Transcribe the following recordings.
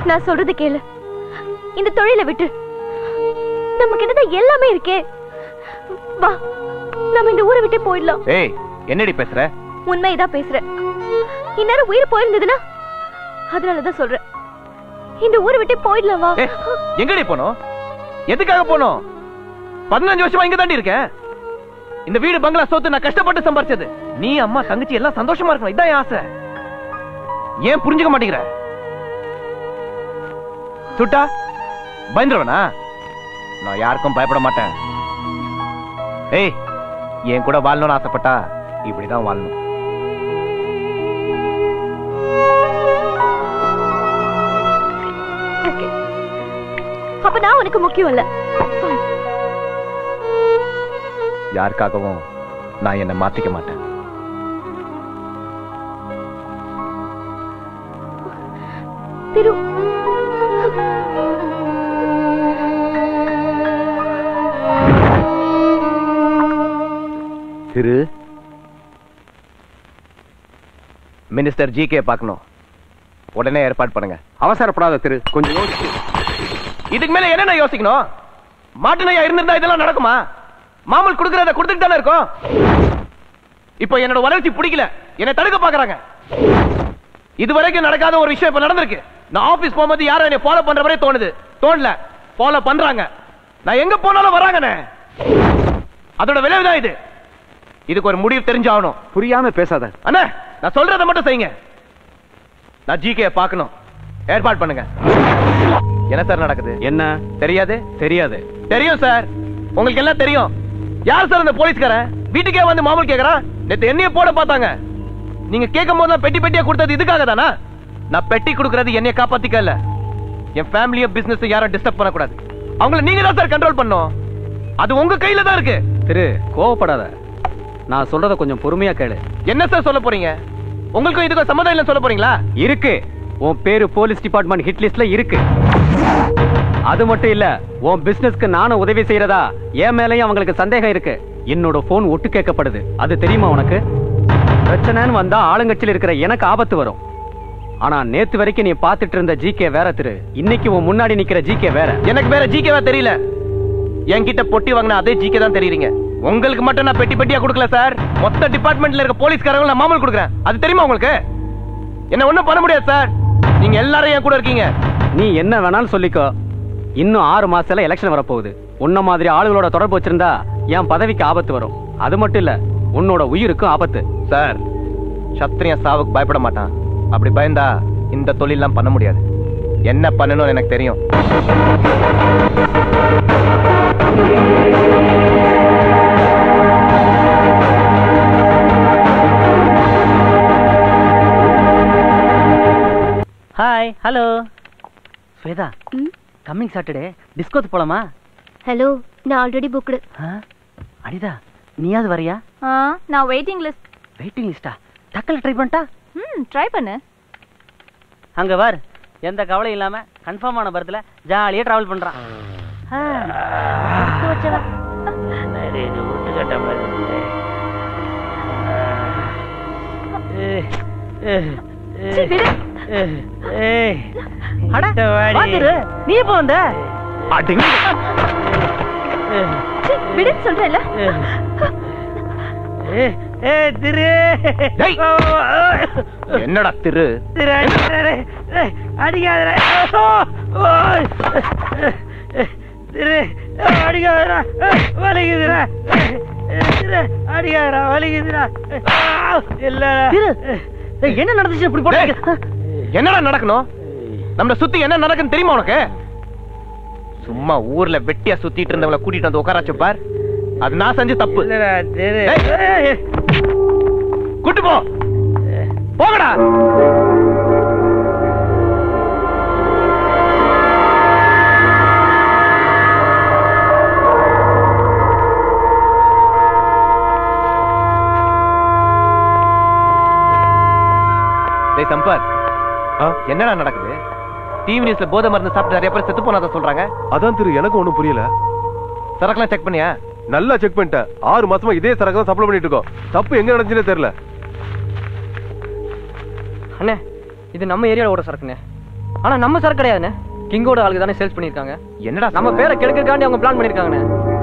நான் சொல்றது கேளு இந்த தொழிலை விட்டு நமக்கு என்னதான் எல்லாமே இருக்கே வா நம்ம இந்த ஊரை விட்டே போயிடலாம் ஏய் என்னடி பேசுற உண்மையதான் பேசுறேன் இந்நேரம் உயிர் போயிருந்ததுன்னா அதனாலதான் சொல்றேன் இந்த ஊரை விட்டே போயிடலாம் வா ஏய் எங்கடி போனோம் எதுக்காக போனோம் பதினஞ்சு வருஷமா இங்க தாண்டி இருக்கேன் இந்த வீடு பங்களா சொத்து நான் கஷ்டப்பட்டு சம்பாரிச்சது நீ அம்மா தங்கச்சி எல்லாம் சந்தோஷமா இருக்கணும் இதான் என் ஆசை ஏன் புரிஞ்சுக்க மாட்டேங்கிற சுட்டா பயந்துருவனா நான் யாருக்கும் பயப்பட மாட்டேன் ஏய் என் கூட வாழணும்னு ஆசைப்பட்டா இப்படிதான் வாழணும் ஓகே அப்ப நான் உனக்கு முக்கியம் இல்ல Fine. யாருக்காகவும் நான் என்னை மாத்திக்க மாட்டேன் Thiru Thiru minister G K பார்க்கணும் உடனே ஏற்பாடு பண்ணுங்க அவசரப்படாத திரு கொஞ்சம் யோசிச்சு இதுக்கு மேல என்ன யோசிக்கணும் மாட்டு நையா இருந்திருந்தா இதெல்லாம் நடக்குமா மாமல் கொடுக்கறத கொடுத்துட்டு தானே இருக்கும் இப்போ என்னோட வளர்ச்சி பிடிக்கல என்னை தடுக்க பாக்குறாங்க இது வரைக்கும் நடக்காத ஒரு விஷயம் இப்ப நடந்திருக்கு நான் ஆபீஸ் போகும்போது யாரும் என்னை ஃபாலோ பண்ற மாதிரி தோணுது தோணல ஃபாலோ பண்றாங்க நான் எங்க போனாலும் வராங்கண்ணே அதோட விளைவுதான் இது இதுக்கு ஒரு முடிவு தெரிஞ்சாகணும் புரியாம பேசாத அண்ணா நான் சொல்றத மட்டும் செய்யுங்க நான் ஜிகே பார்க்கணும் ஏற்பாடு பண்ணுங்க என்ன சார் நடக்குது என்ன தெரியாது தெரியாது தெரியும் சார் உங்களுக்கு எல்லாம் தெரியும் யார் சார் அந்த போலீஸ்காரன் வீட்டுக்கே வந்து மாமூல் கேக்குறான் நேத்து என்னைய போட பார்த்தாங்க நீங்க கேட்கும் போது பெட்டி பெட்டியா கொடுத்தது இதுக்காக தானா நான் பெட்டி கொடுக்கறது என்னைய காப்பாத்திக்க இல்ல என் ஃபேமிலியும் பிசினஸ் யாரும் டிஸ்டர்ப் பண்ணக்கூடாது அவங்கள நீங்க தான் சார் கண்ட்ரோல் பண்ணும் அது உங்க கையில தான் இருக்கு திரு கோவப்படாத நான் சொல்றத கொஞ்சம் பொறுமையா கேளு என்ன சார் சொல்ல போறீங்க உங்களுக்கும் இதுக்கும் சம்மதம் இல்ல சொல்ல போறீங்களா இருக்கு உன் பேரு போலீஸ் டிபார்ட்மெண்ட் ஹிட் லிஸ்ட்ல இருக்கு அது மட்டும் இல்ல உன் பிசினஸ்க்கு நானும் உதவி செய்யறதா என் மேலயும் அவங்களுக்கு சந்தேகம் இருக்கு என்னோட போன் ஒட்டு கேட்கப்படுது அது தெரியுமா உனக்கு பிரச்சனைன்னு வந்தா ஆளுங்கட்சியில் இருக்கிற எனக்கு ஆபத்து வரும் ஆனா நேத்து வரைக்கும் நீ பாத்துட்டு இருந்த ஜிகே வேற திரு இன்னைக்கு உன் முன்னாடி நிக்கிற ஜிகே வேற எனக்கு வேற ஜிகேவா தெரியல என்கிட்ட பொட்டி வாங்கின அதே ஜிகே தான் தெரியுறீங்க உங்களுக்கு மட்டும் நான் பெட்டி பெட்டியா கொடுக்கல சார் மொத்த டிபார்ட்மெண்ட்ல இருக்க போலீஸ்காரங்க நான் மாமூல் கொடுக்குறேன் அது தெரியுமா உங்களுக்கு என்ன ஒண்ணும் பண்ண முடியாது சார் நீங்க எல்லாரும் என் கூட இருக்கீங்க நீ என்ன வேணாலும் சொல்லிக்கோ இன்னும் ஆறு மாசத்துல எலெக்ஷன் வரப்போகுது உன்ன மாதிரி ஆளுகளோட தொடர்பு வச்சிருந்தா என் பதவிக்கு ஆபத்து வரும் அது மட்டும் இல்ல உன்னோட உயிருக்கும் ஆபத்து சார் சத்திரியன் சாவுக்கு பயப்பட மாட்டான் அப்படி பயந்தா இந்த தொழிலாம் பண்ண முடியாது என்ன பண்ணணும்னு எனக்கு தெரியும் ஹாய் ஹலோ ஸ்வேதா ம்? கம்மிங் சாட்டர்டே டிஸ்கோத்து போலாமா ஹலோ நான் ஆல்ரெடி புக்டு ஆ? அனிதா நீயாவது வரியா ஆ நான் வெயிட்டிங் லிஸ்ட் வெயிட்டிங் லிஸ்டா டக்கல் ட்ரை பண்ணிட்டா ம் ட்ரை பண்ணு அங்க வார் எந்த கவலையும் இல்லாம கன்ஃபார்மான பர்த்ல ஜாலியா டிராவல் பண்றான் ஆ, கொடுத்து வச்சவன். சீ, விடு. ஏய், அட, பாத்துரு, நீ எப்போ வந்த அடிங்க. சீ, விடுன்னு சொல்றேன்ல ஏய், ஏய், திரு டேய். என்னடா திரு திரு, அடிக்காதடா. ஏய், அடிக்காதடா. ஓ, ஓய். திரு, அடிக்காதடா. ஏய், வலிக்குதுடா. ஏய், திரு, அடிக்காதடா, வலிக்குதுடா. ஆ, இல்லடா. ஏய், என்ன நடந்துச்சு இப்படி டேய், போட்டு என்னடா நடக்கணும் நம்மள சுத்தி என்ன நடக்குன்னு தெரியுமா உனக்கு சும்மா ஊர்ல வெட்டியா சுத்திட்டு இருந்தவங்கள கூட்டிட்டு வந்து உட்கார வச்சு பார் அது நான் செஞ்ச தப்பு இல்லடா, திரு. ஏய். ஏய், கூட்டு போ போகடா டேய் சம்பத் என்னடா நடக்குது டிவி நியூஸ்ல போதை மருந்து சாப்பிட்டு நிறைய பேர் செத்து போனதா சொல்றாங்க அதான் திரு எனக்கு ஒண்ணும் புரியல சரக்குலாம் செக் பண்ணியா நல்லா செக் பண்ணிட்டேன் ஆறு மாசமா இதே சரக்கு தான் சப்ளை பண்ணிட்டு இருக்கோம் தப்பு எங்க நடந்துச்சுன்னே தெரியல அண்ணே இது நம்ம ஏரியாவில் ஓட சரக்குண்ணே ஆனா நம்ம சரக்கு கிடையாதுண்ணே கிங்கோட ஆளுக்கு தானே சேல்ஸ் பண்ணிருக்காங்க என்னடா நம்ம பேரை கெடுக்கிறதுக்காண்டி அவங்க பிளான் பண்ணிருக்காங்கண்ணே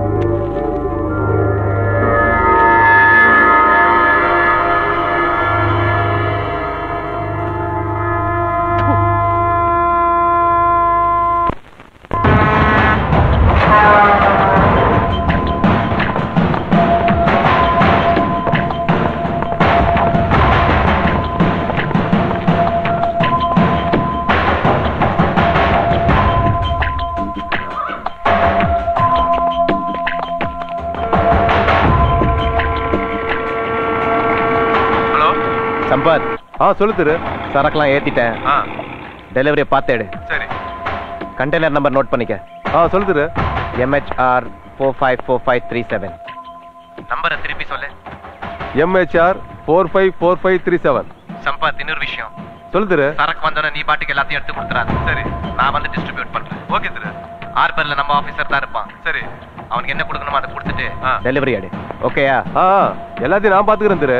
ஹலோ சம்பத் ஆ சொல்லு திரு சரக்குலாம் ஏத்திட்டேன் ஆ டெலிவரியை பார்த்து எடு சரி கண்டெய்னர் நம்பர் நோட் பண்ணிக்க ஆ சொல்லு Thiru MHR four five four five three seven நம்பரை திருப்பி சொல்லு MHR four five four five three seven Sampath இன்னொரு விஷயம் சொல்லு திரு சரக்கு வந்தோட நீ பாட்டுக்கு எல்லாத்தையும் எடுத்து கொடுத்துறாது சரி நான் வந்து டிஸ்ட்ரிபியூட் பண்றேன் ஓகே திரு ஹார்பர்ல நம்ம ஆபீசர் தான் இருப்பான் சரி அவனுக்கு என்ன கொடுக்கணுமோ அதை கொடுத்துட்டு ஆ. டெலிவரி எடு ஓகேயா ஆ ஆ, எல்லாத்தையும் நான் பாத்துக்கிறேன் திரு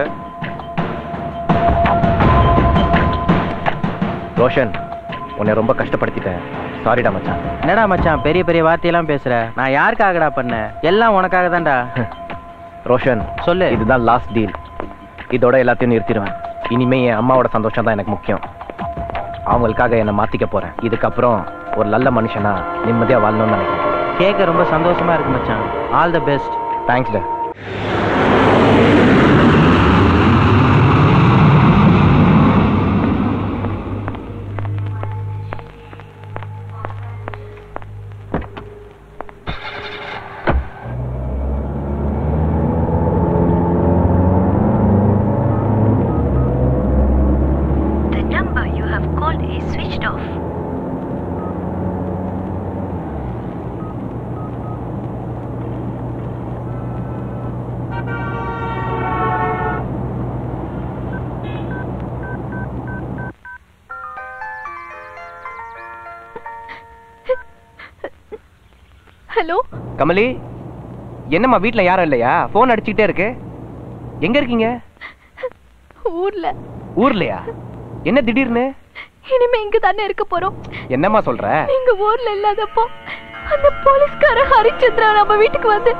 ரோஷன் உன்னை ரொம்ப கஷ்டப்படுத்திட்டேன் சாரிடா மச்சான் என்னடா மச்சான் பெரிய பெரிய வார்த்தையெல்லாம் பேசுற நான் யாருக்காகடா பண்ணேன் எல்லாம் உனக்காக தான்டா ரோஷன் சொல்லு. இதுதான் லாஸ்ட் டீல் இதோட எல்லாத்தையும் நிறுத்திடுவேன் இனிமே என் அம்மாவோட சந்தோஷம் தான் எனக்கு முக்கியம் அவங்களுக்காக என்னை மாத்திக்க போறேன் இதுக்கப்புறம் ஒரு நல்ல மனுஷனா நிம்மதியா வாழணும்னு நினைக்கிறேன் கேட்க ரொம்ப சந்தோஷமா இருக்கு மச்சான் ஆல் த பெஸ்ட் தேங்க்ஸ் டா The number you have called is switched off. Hello Kamali என்னம்மா வீட்ல யாரும் இல்லையா போன் அடிச்சுக்கிட்டே இருக்கு எங்க இருக்கீங்க ஊர்ல ஊர்லயா என்ன திடீர்னு இனிமே இங்க தானே இருக்க போறோம் என்னம்மா சொல்ற நீங்க ஊர்ல இல்லாதப்போ அந்த போலீஸ்கார ஹரிச்சந்திரா நம்ம வீட்டுக்கு வந்து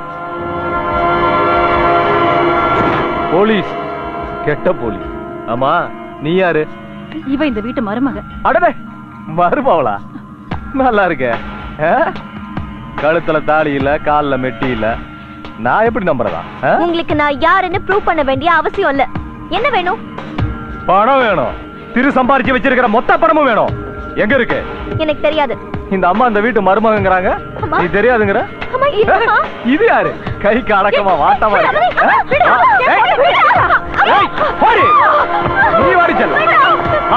போலீஸ் கெட்ட போலீஸ் ஆமா நீ யாரு இவ இந்த வீட்டு மருமக அடடே மறுபாவளா நல்லா இருக்க ஆ? கழுத்துல தாலி இல்ல கால்ல மெட்டி இல்ல நான் எப்படி நம்புறதா ஆ? உங்களுக்கு நான் யாருன்னு ப்ரூவ் பண்ண வேண்டிய அவசியம் இல்ல என்ன வேணும் பணம் வேணும் திரு சம்பாரிச்சு வச்சிருக்கிற மொத்த பணமும் வேணும் எங்க இருக்கு எனக்கு தெரியாது இந்த அம்மா இந்த வீட்டு மருமகங்கிறாங்க அம்மா. நீ தெரியாதுங்கிற அம்மா இல்லம்மா இது யாரு கைக்கு அடக்கமா வாட்டமா விடு, இருக்கு. அம்மா, விடு, ஆ? விடு, ஏய், விடு, விடு. ஏய், போடி. நீ வாடி செல்ல ஆ.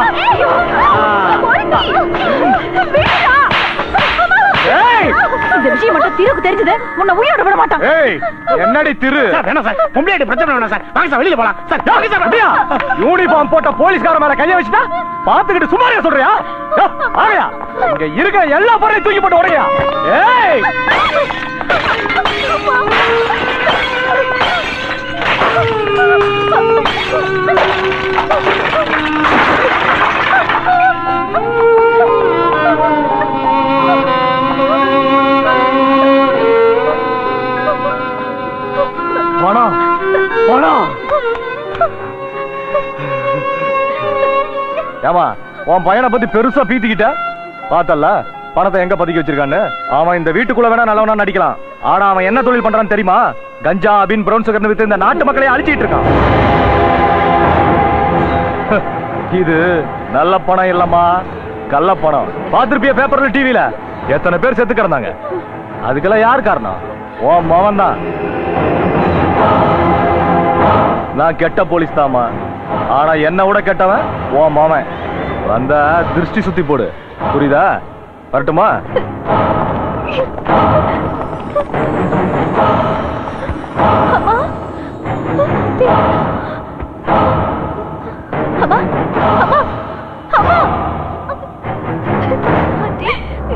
ஏய் இந்த விஷயம் மட்டும் தீருக்கு தெரிஞ்சது உன்னை உயிரோட விட மாட்டான் ஏய் என்னடி திரு வேணாம் சார் பொம்பளை பிரச்சனை வேணாம் சார் வாங்க சார் வெளியில போலாம் சார் வாங்க சார் அப்படியா யூனிஃபார்ம் போட்ட போலீஸ்கார மேல கைய வச்சுட்டா பாத்துக்கிட்டு சுமாரியா சொல்றியா யோ, ஆகையா இங்க இருக்க எல்லா பொருளையும் தூக்கி போட்டு உடையா ஏய் பணம் பணம் ஏமா உன் பையனை பத்தி பெருசா பீத்திக்கிட்ட பார்த்தல்ல பணத்தை எங்க பதுக்கி வச்சிருக்கான்னு அவன் இந்த வீட்டுக்குள்ள வேணா நல்லவனா நடிக்கலாம் ஆனா அவன் என்ன தொழில் பண்றான்னு தெரியுமா கஞ்சா அபின் பிரவுன் சுகர் வித்து இந்த நாட்டு மக்களை அழிச்சிட்டு இருக்கான் இது நல்ல பணம் இல்லம்மா கள்ள பணம் பாத்திருப்பிய பேப்பர்ல டிவில எத்தனை பேர் செத்து கிடந்தாங்க அதுக்கெல்லாம் யார் காரணம் உன் மவன் தான் நான் கெட்ட போலீஸ் தாமா ஆனா என்ன விட கெட்டவன் உன் மாமன் வந்த திருஷ்டி சுத்தி போடு புரியுதா வரட்டுமா அம்மா அம்மா அம்மா ஆண்டி.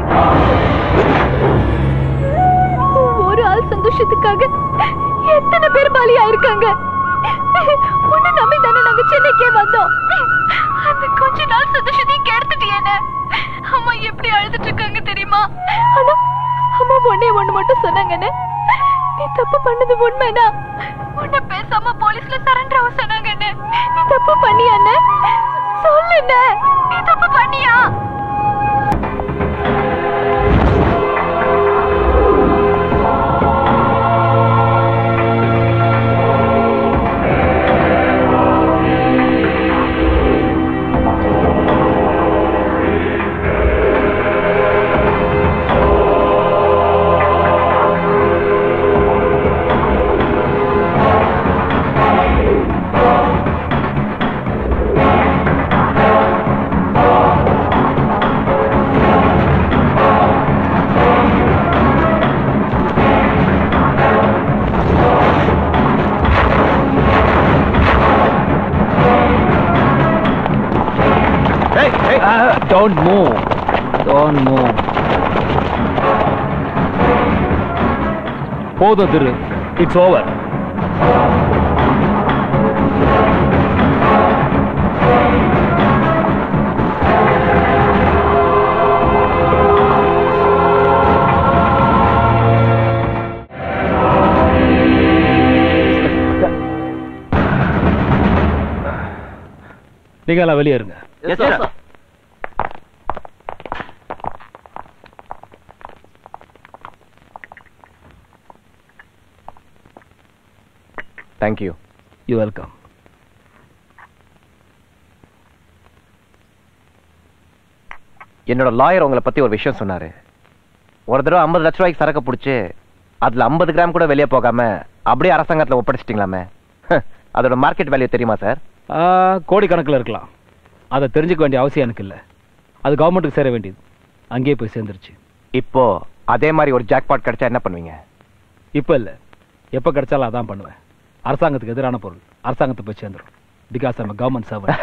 ஒரு ஆள் சந்தோஷத்துக்காக எத்தனை பேர் பலியா இருக்காங்க உன்னை நம்பி தானே நாங்க சென்னைக்கே வந்தோம் இந்த கொஞ்ச நாள் சந்தோஷத்தையும் கெடுத்துட்டியேன அம்மா எப்படி அழுதுட்டு இருக்காங்க தெரியுமா ஆனா அம்மா ஒன்னே ஒண்ணு மட்டும் சொன்னாங்கன்னு நீ தப்பு பண்ணது உண்மைனா உன்னை பேசாம போலீஸ்ல சரண்டர் ஆக சொன்னாங்கன்னு நீ தப்பு பண்ணியான்னு சொல்லுண்ண நீ தப்பு பண்ணியா ஏய், ஏய். டோன்ட் மூவ் டோன்ட் மூவ் போதும் திரு இட்ஸ் ஓவர் நீங்க எல்லாம் வெளியே இருங்க Yes, sir. Thank you you welcome என்னோட லாயர் உங்களை பத்தி ஒரு விஷயம் சொன்னாரு ஒரு தடவை ஐம்பது லட்ச ரூபாய்க்கு சரக்கு பிடிச்சு அதுல ஐம்பது கிராம் கூட வெளியே போகாம அப்படியே அரசாங்கத்துல ஒப்படைச்சிட்டீங்களாமே அதோட மார்க்கெட் வேல்யூ தெரியுமா சார் கோடிக்கணக்கில் இருக்கலாம் அதை தெரிஞ்சுக்க வேண்டிய அவசியம் எனக்கு இல்லை அது கவர்மெண்ட்டுக்கு சேர வேண்டியது அங்கேயே போய் சேர்ந்துருச்சு இப்போ அதே மாதிரி ஒரு ஜாக்பாட் கிடைச்சா என்ன பண்ணுவீங்க இப்போ இல்லை எப்போ கிடைச்சாலும் அதான் பண்ணுவேன் அரசாங்கத்துக்கு எதிரான பொருள் அரசாங்கத்தை போய் சேர்ந்துரும் because I'm government servant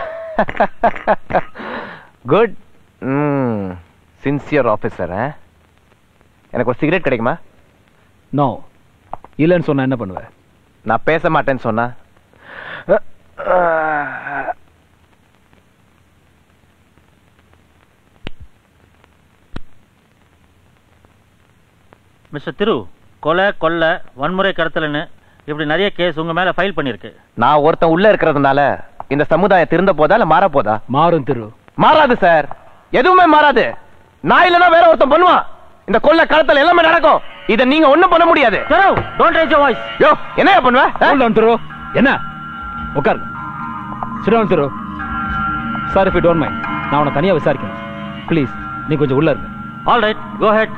good sincere officer எனக்கு ஒரு சிகரெட் கிடைக்குமா நோ இல்லைன்னு சொன்னா என்ன பண்ணுவேன் நான் பேச மாட்டேன்னு சொன்னா மிஸ்டர் திரு கொலை கொள்ளை வன்முறை கடத்தல்னு இப்படி நிறைய கேஸ் உங்க மேல ஃபைல் பண்ணிருக்கு நான் ஒருத்தன் உள்ள இருக்கிறதுனால இந்த சமுதாயம் திருந்த போதா இல்ல மாற போதா மாறும் திரு மாறாது சார் எதுவுமே மாறாது நான் இல்லனா வேற ஒருத்தன் பண்ணுவான் இந்த கொள்ள கடத்தல் எல்லாமே நடக்கும் இத நீங்க ஒண்ணும் பண்ண முடியாது Thiru don't raise your voice யோ என்னையா பண்ணுவ Hold on, திரு என்ன உட்காருங்க sit down Thiru sir if you don't mind நான் உன்னை தனியா விசாரிக்கணும் ப்ளீஸ் நீ கொஞ்சம் உள்ள இருங்க ஆல் ரைட் கோ ஹெட்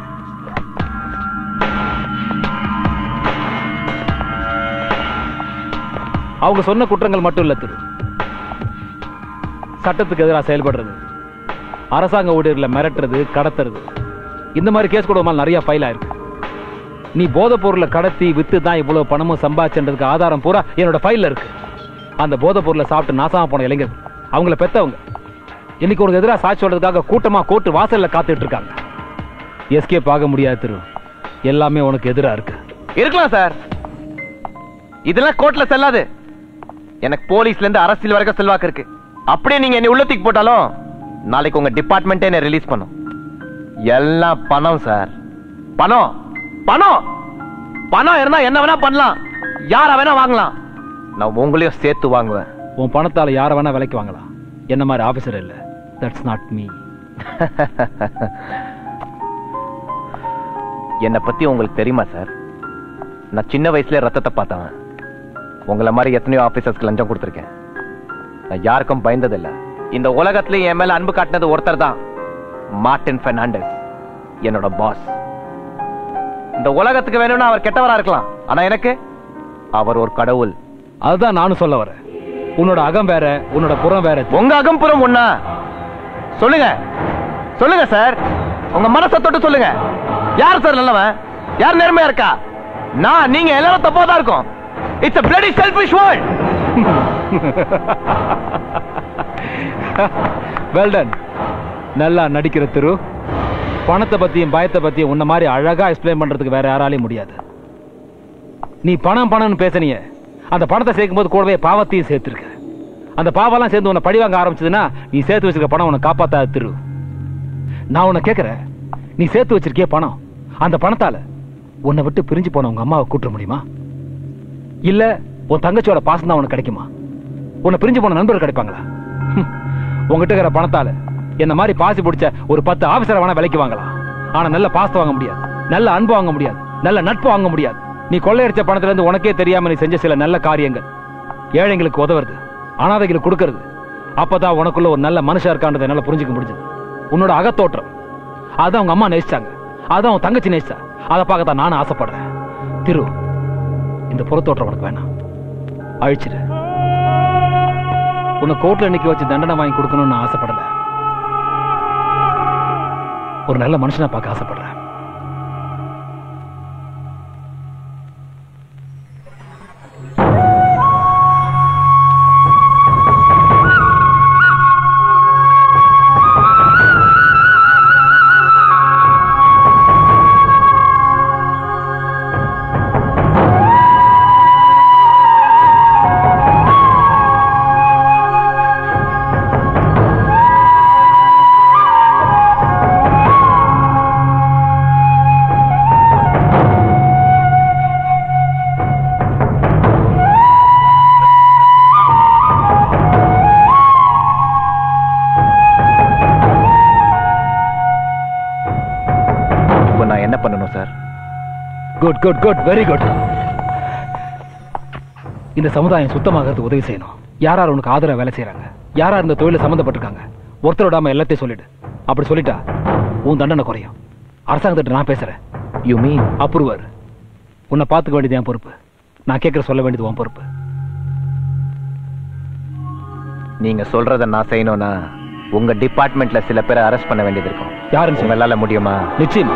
அவங்க சொன்ன குற்றங்கள் மட்டும் இல்ல திரு சட்டத்துக்கு எதிராக செயல்படுறது அரசாங்க ஊழியர்களை மிரட்டுறது கடத்துறது இந்த மாதிரி கேஸ் கூட உமால் நிறைய ஃபைல் ஆயிருக்கு நீ போதைப் பொருளை கடத்தி வித்து தான் இவ்வளவு பணமும் சம்பாதிச்சதுக்கு ஆதாரம் பூரா என்னோட ஃபைல்ல இருக்கு அந்த போதைப் பொருளை சாப்பிட்டு நாசமா போன இளைஞர்கள் அவங்கள பெத்தவங்க இன்னைக்கு உனக்கு எதிராக சாட்சி சொல்றதுக்காக கூட்டமா கோர்ட்டு வாசல்ல காத்துட்டு இருக்காங்க எஸ்கேப் ஆக முடியாது திரு எல்லாமே உனக்கு எதிரா இருக்கு இருக்கலாம் சார் இதெல்லாம் கோர்ட்ல செல்லாது எனக்கு போலீஸ்ல இருந்து அரசியல் வரைக்கும் செல்வாக்கு இருக்கு அப்படியே நீங்க என்ன உள்ளத்துக்கு போட்டாலும் நாளைக்கு உங்க டிபார்ட்மெண்ட்டே என்ன ரிலீஸ் பண்ணும் எல்லாம் பணம் சார் பணம் பணம் பணம் இருந்தா என்ன வேணா பண்ணலாம் யார வேணா வாங்கலாம் நான் உங்களையும் சேர்த்து வாங்குவேன் உன் பணத்தால யார வேணா விலைக்கு வாங்கலாம் என்ன மாதிரி ஆபீசர் இல்ல தட்ஸ் நாட் மீ என்னை பத்தி உங்களுக்கு தெரியுமா சார் நான் சின்ன வயசுல ரத்தத்தை பார்த்தவன் உங்களை மாதிரி எத்தனையோ ஆபீசர்ஸ்க்கு லஞ்சம் கொடுத்துருக்கேன் நான் யாருக்கும் பயந்ததில்ல இந்த உலகத்துல என் மேல அன்பு காட்டினது ஒருத்தர் தான் மார்டின் பெர்னாண்டஸ் என்னோட பாஸ் இந்த உலகத்துக்கு வேணும்னா அவர் கெட்டவரா இருக்கலாம் ஆனா எனக்கு அவர் ஒரு கடவுள் அதுதான் நானும் சொல்ல வரேன் உன்னோட அகம் வேற உன்னோட புறம் வேற உங்க அகம்புறம் ஒண்ணா சொல்லுங்க சொல்லுங்க சார் உங்க மனசை தொட்டு சொல்லுங்க யார் சார் நல்லவன் யார் நேர்மையா இருக்கா நான் நீங்க எல்லாரும் தப்பா தான் இருக்கும் it's a bloody selfish world well done நல்லா நடிக்கிற திரு பணத்தை பத்தியும் பயத்தை பத்தியும் உன்ன மாதிரி அழகா எக்ஸ்பிளைன் பண்றதுக்கு வேற யாராலையும் முடியாது நீ பணம் பணம்னு பேசுனீங்க அந்த பணத்தை சேர்க்கும் போது கூடவே பாவத்தையும் சேர்த்திருக்க அந்த பாவெல்லாம் சேர்ந்து உன்னை பழி வாங்க ஆரம்பிச்சதுன்னா நீ சேர்த்து வச்சிருக்க பணம் உன்னை காப்பாத்தாது திரு நான் உன்னை கேட்கறேன் நீ சேர்த்து வச்சிருக்கிய பணம் அந்த பணத்தால உன்னை விட்டு பிரிஞ்சு போன உங்க அம்மாவை கூட்ட முடியுமா இல்ல உன் தங்கச்சியோட பாசம் தான் உனக்கு கிடைக்குமா உன்னை பிரிஞ்சு போன நண்பர்கள் கிடைப்பாங்களா ஹம். உன்கிட்ட இருக்கிற பணத்தால என்ன மாதிரி பாசி பிடிச்ச ஒரு பத்து ஆபீசரை வேணா விலைக்கு வாங்கலாம் ஆனா நல்ல பாசத்தை வாங்க முடியாது நல்ல அன்பு வாங்க முடியாது நல்ல நட்பு வாங்க முடியாது நீ கொள்ளையடிச்ச பணத்துல இருந்து உனக்கே தெரியாம நீ செஞ்ச சில நல்ல காரியங்கள் ஏழைங்களுக்கு உதவுறது அனாதைகளுக்கு கொடுக்கறது அப்பதான் உனக்குள்ள ஒரு நல்ல மனுஷா இருக்கான்றதை என்னால புரிஞ்சுக்க முடிஞ்சது உன்னோட அகத்தோற்றம் அதான் உங்க அம்மா நேசிச்சாங்க அதான் உன் தங்கச்சி நேசிச்சா அதை பார்க்கத்தான் நானும் ஆசைப்படுறேன் திரு இந்த புறத்தோற்றம் உனக்கு வேணாம் அழிச்சிடு உன்னை கோர்ட்ல நிக்க வச்சு தண்டனை வாங்கி கொடுக்கணும்னு நான் ஆசைப்படல ஒரு நல்ல மனுஷனா பார்க்க ஆசைப்படுறேன் இப்போ நான் என்ன பண்ணணும் sir good good good very good இந்த சமுதாயம் சுத்தமாகிறது உதவி செய்யணும் யார் யார் உனக்கு ஆதரவு வேலை செய்யறாங்க யார் யார் இந்த தொழில சம்மந்தப்பட்டிருக்காங்க ஒருத்தர் விடாம எல்லாத்தையும் சொல்லிடு அப்படி சொல்லிட்டா உன் தண்டனை குறையும் அரசாங்கத்திட்ட நான் பேசுறேன் யூ மீன் அப்ரூவர் உன்னை பார்த்துக்க வேண்டியது என் பொறுப்பு நான் கேட்கற சொல்ல வேண்டியது உன் பொறுப்பு நீங்க சொல்றத நான் செய்யணும்னா உங்க டிபார்ட்மெண்ட்ல சில பேரை அரெஸ்ட் பண்ண வேண்டியது இருக்கும் யாருன்னு சொல்ல உங்களால முடியுமா நிச்சயமா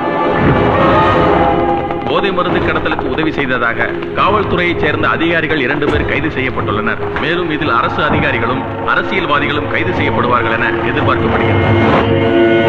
போதை மருந்து கடத்தலுக்கு உதவி செய்ததாக காவல்துறையைச் சேர்ந்த அதிகாரிகள் இரண்டு பேர் கைது செய்யப்பட்டுள்ளனர் மேலும் இதில் அரசு அதிகாரிகளும் அரசியல்வாதிகளும் கைது செய்யப்படுவார்கள் என எதிர்பார்க்கப்படுகிறது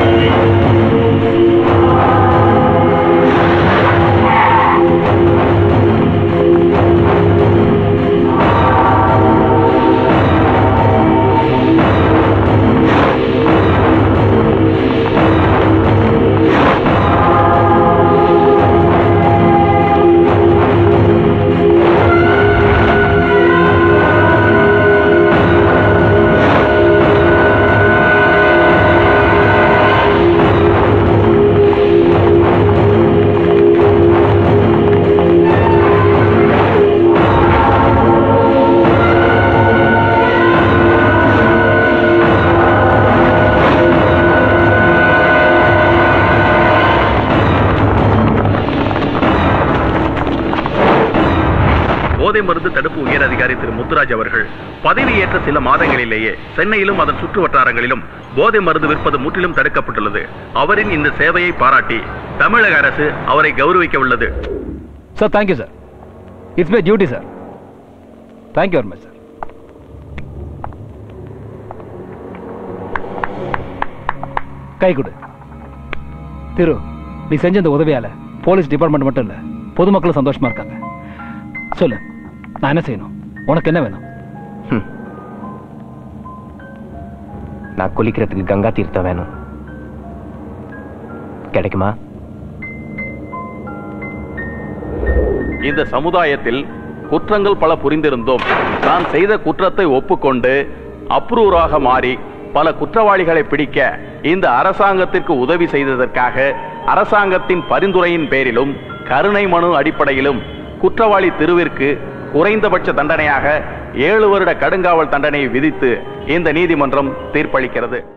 போதை மருந்து தடுப்பு உயர் அதிகாரி திரு முத்துராஜ் அவர்கள் பதவியேற்ற சில மாதங்களிலேயே சென்னையிலும் அதன் சுற்று வட்டாரங்களிலும் போதை மருந்து விற்பது முற்றிலும் தடுக்கப்பட்டுள்ளது அவரின் இந்த சேவையை பாராட்டி தமிழக அரசு அவரை கௌரவிக்க உள்ளது sir thank you sir it's my duty sir thank you very much sir கை கொடு திரு நீ செஞ்ச இந்த உதவியால போலீஸ் டிபார்ட்மெண்ட் மட்டும் இல்ல பொதுமக்களும் சந்தோஷமா இருக்காங்க சொல்லு நான் என்ன செய்யணும் உனக்கு என்ன வேணும் நான் குளிக்கிறதுக்கு கங்கா தீர்த்தம் வேணும் கிடைக்குமா இந்த சமுதாயத்தில் குற்றங்கள் பல புரிந்திருந்தோம் தான் செய்த குற்றத்தை ஒப்புக்கொண்டு அப்ரூவராக மாறி பல குற்றவாளிகளை பிடிக்க இந்த அரசாங்கத்திற்கு உதவி செய்ததற்காக அரசாங்கத்தின் பரிந்துரையின் பேரிலும் கருணை மனு அடிப்படையிலும் குற்றவாளி திருவிற்கு குறைந்தபட்ச தண்டனையாக ஏழு வருட கடுங்காவல் தண்டனையை விதித்து இந்த நீதிமன்றம் தீர்ப்பளிக்கிறது